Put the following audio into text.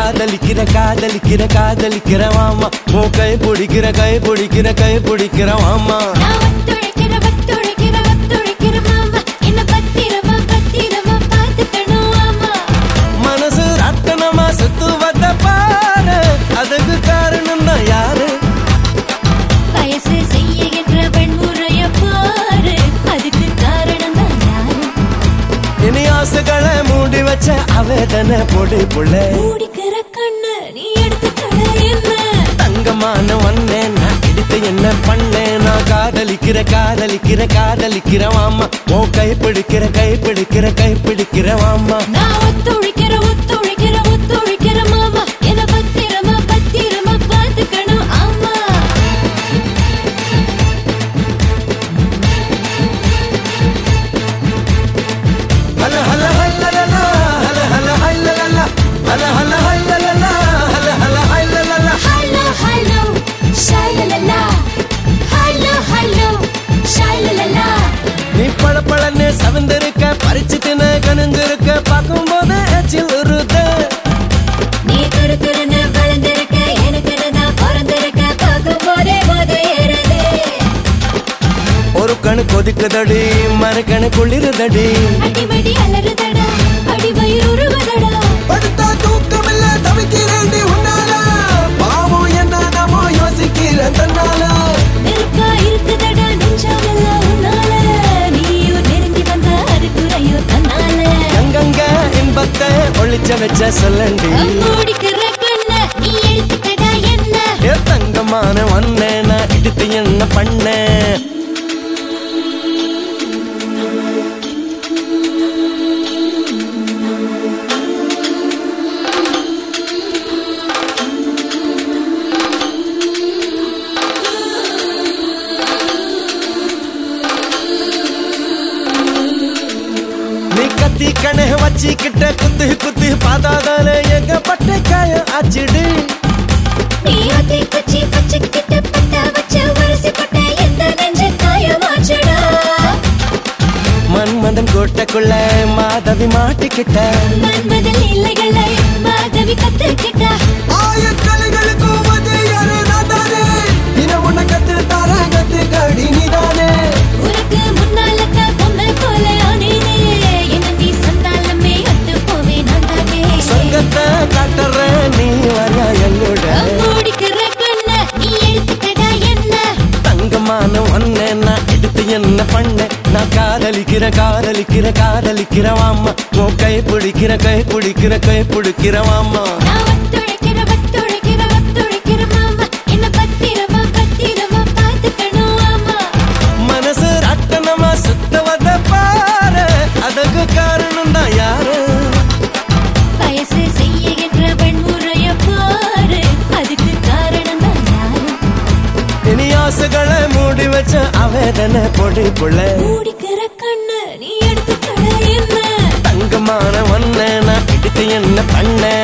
காதலிக்கிற காதலிக்கிற காதலிக்கிற வாமா உன் கை பிடிக்கிற கை பிடிக்கிற கை பிடிக்கிற வாமா நான் ஒத்துழைக்கிற ஒத்துழைக்கிற ஒத்துழைக்கிற மாமா என்ன பத்திரமா பத்திரமா பார்த்துக்கணும் ஆமா மனசு ரத்தனமா சுத்துவத பாரு அதுக்கு காரணம் தான் யாரு வயசு செய்யுகின்ற வன்முறைய பாரு அதுக்கு காரணம் தான் யாரு இனி ஆசைகளை மூடி வச்ச அவேதனை பொடி புள்ள மூடிக்கிற கண்ணு நீ எடுத்துக்கட என்ன தங்கமான வந்தேன் நான் எடுத்து என்ன பண்ணேன் நான் காதலிக்கிற காதலிக்கிற காதலிக்கிற வாமா உன் கை பிடிக்கிற கை பிடிக்கிற கை பிடிக்கிற வாமா நான் ஒத்துழைக்கிற ஒத்துழைக்கிற ஒத்துழைக்கிற மாமா என்ன பத்திரமா பத்திரமா பார்த்துக்கணும் ஆமா ஹல ஹல ஹல்லலலா, ஹல ஹல ஹல்லலலா, ஹல ஹல ஹல்லலலா, ஹல ஹல ஹல்லலலா. ஹலோ ஹலோ ஷைலலலா ஹலோ ஹலோ ஷைலலலா நீ பளபளன்னு சவந்திருக்க பறிச்சு தின கணிஞ்சிருக்க பார்க்கும்போது எச்சில் உருது நீ துரு துருன்னு வளர்ந்திருக்க எனக்கு நான் பிறந்திருக்க பார்க்கும்போதே போது ஏறுது ஒரு கணு கொதிக்குதடி மறு கணு குளிருதடி அடிமடி அலறுதடா அடி வயிறு உருவதடா படுத்தா தூக்கமில்ல தவிக்கிறேன்டி உன்னால பாவம் என்ன நாமோ யோசிக்கிறேன் தன்னால நெருப்பா இருக்குதடா நெஞ்சாமல்ல உன்னால நீயும் நெருங்கி வந்த அது குறையும் தன்னால எங்கெங்க இன்பத்தை ஒளிச்ச வச்ச சொல்லண்டி மூடிக்கிற கண்ண நீ எடுத்துக்கடா என்ன ஏ தங்கமான வந்தேன் நான் எடுத்து என்ன பண்ணேன் நீ கத்தி கணே வச்சுக்கிட்ட குத்து குத்து பாதாதால எங்க பட்ட காயம் ஆச்சிடு நீ அதை குச்சி பச்சைக்கிட்ட பட்ட வச்ச உரசி பட்ட எந்த நெஞ்ச காயமாச்சடா மன்மதன் கோட்டைக்குள்ள மாதவி மாட்டிக்கிட்ட மன்மதல் இல்லைகளை மாதவி கத்துக்கிட்டா ஆயக்கலைகளுக்கும் மதியாரு நாதானே தினம் உன்னை கத்து தார கத்து கடி நீதானே உனக்கு முன்னால தான் பொம்மை போல ஆனேனே என்ன நீ சந்தாலமே அத்து போவே நான் தானே சொர்க்கத்தை காட்டுறேன் நீ வர எங்கூட மூடிக்கிற கண்ண நீ எடுத்துக்கடா என்ன தங்கமான ஒன்ன நான் எடுத்து என்ன பண்ண நான் காதலிக்கிற காதலிக்கிற காதலிக்கிற வாமா உன் கை பிடிக்கிற கை பிடிக்கிற கை பிடிக்கிற வாமா நான் ஒத்துழைக்கிற ஒத்துழைக்கிற ஒத்துழைக்கிற மாமா என்ன பத்திரமா பத்திரமா பார்த்துக்கணும் ஆமா மனசு ரட்டனமா சுத்தவத பாரு அதுக்கு காரணம் தான் யாரு வயசு செய்யுகின்ற வன்முறைய பாரு அதுக்கு காரணம் தான் யாரு இனி ஆசைகளை மூடி வச்ச அவேதனை பொடி புள்ள மூடிக்கிற கண்ணு நீ எடுத்துக்கட என்ன தங்கமான ஒன்ன நான் எடுத்து என்ன பண்ண